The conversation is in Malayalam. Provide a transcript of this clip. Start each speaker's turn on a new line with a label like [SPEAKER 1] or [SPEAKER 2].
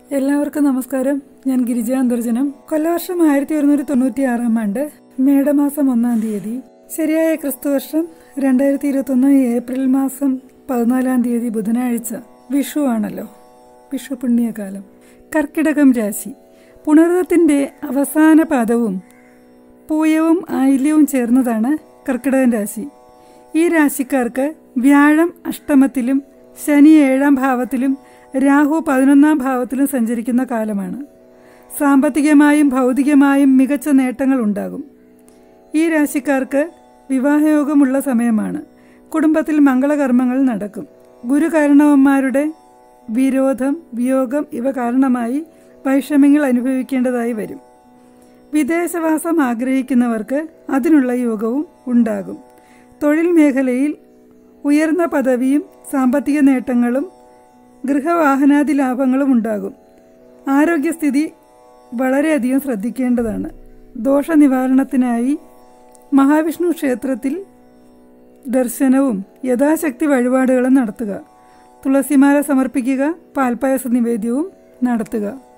[SPEAKER 1] എല്ലാവർക്കും നമസ്കാരം ഞാൻ ഗിരിജ അന്തർജനം കൊല്ലവർഷം ആയിരത്തി ഒരുന്നൂറ്റി തൊണ്ണൂറ്റി ആറാം ആണ്ട് മേടമാസം ഒന്നാം തീയതി ശരിയായ ക്രിസ്തുവർഷം രണ്ടായിരത്തി ഇരുപത്തൊന്ന് ഏപ്രിൽ മാസം പതിനാലാം തീയതി ബുധനാഴ്ച വിഷു ആണല്ലോ വിഷു പുണ്യകാലം കർക്കിടകം രാശി പുണർദത്തിന്റെ അവസാന പാദവും പൂയവും ആയില്യവും ചേർന്നതാണ് കർക്കിടകൻ രാശി ഈ രാശിക്കാർക്ക് വ്യാഴം അഷ്ടമത്തിലും ശനി ഏഴാം ഭാവത്തിലും രാഹു പതിനൊന്നാം ഭാവത്തിലും സഞ്ചരിക്കുന്ന കാലമാണ് സാമ്പത്തികമായും ഭൗതികമായും മികച്ച നേട്ടങ്ങൾ ഉണ്ടാകും ഈ രാശിക്കാർക്ക് വിവാഹയോഗമുള്ള സമയമാണ് കുടുംബത്തിൽ മംഗളകർമ്മങ്ങൾ നടക്കും ഗുരുകാരണവന്മാരുടെ വിരോധം വിയോഗം ഇവ കാരണമായി വൈഷമ്യങ്ങൾ അനുഭവിക്കേണ്ടതായി വരും വിദേശവാസം ആഗ്രഹിക്കുന്നവർക്ക് അതിനുള്ള യോഗവും ഉണ്ടാകും തൊഴിൽ മേഖലയിൽ ഉയർന്ന പദവിയും സാമ്പത്തിക നേട്ടങ്ങളും ഗൃഹവാഹനാദി ലാഭങ്ങളും ഉണ്ടാകും ആരോഗ്യസ്ഥിതി വളരെയധികം ശ്രദ്ധിക്കേണ്ടതാണ് ദോഷനിവാരണത്തിനായി മഹാവിഷ്ണു ക്ഷേത്രത്തിൽ ദർശനവും യഥാശക്തി വഴിപാടുകളും നടത്തുക തുളസിമാല സമർപ്പിക്കുക പാൽപ്പായസ നിവേദ്യവും നടത്തുക